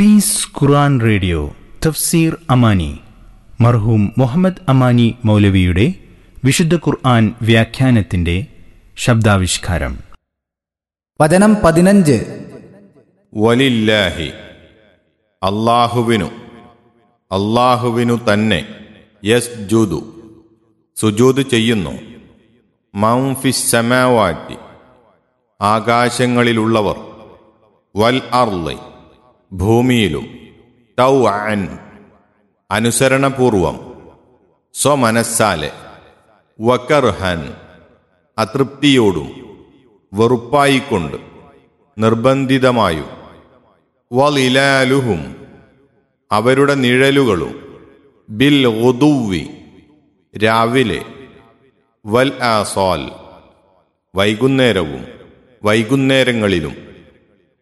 piece ഖുറാൻ radio തഫ്സീർ അമാനി മർഹൂം മുഹമ്മദ് അമാനി മൗലവിയുടെ വിശുദ്ധ ഖുർആൻ വ്യാഖ്യാനത്തിന്റെ ശബ്ദാവിഷ്കാരം വചനം പതിനഞ്ച് വലില്ലാഹി അള്ളാഹുവിനു അള്ളാഹുവിനു തന്നെ യസ് ജുദു സുജൂദ് ചെയ്യുന്നു മൗഫിസമാവാറ്റി ആകാശങ്ങളിലുള്ളവർ വൽ അർളി ഭൂമിയിലും തൗ അൻ അനുസരണപൂർവം സ്വമനസ്സാലെ വക്കർഹൻ അതൃപ്തിയോടും വെറുപ്പായിക്കൊണ്ട് നിർബന്ധിതമായും വലിലാലുഹും അവരുടെ നിഴലുകളും ബിൽ ഒതുവി രാവിലെ വൽ ആസോൽ വൈകുന്നേരവും വൈകുന്നേരങ്ങളിലും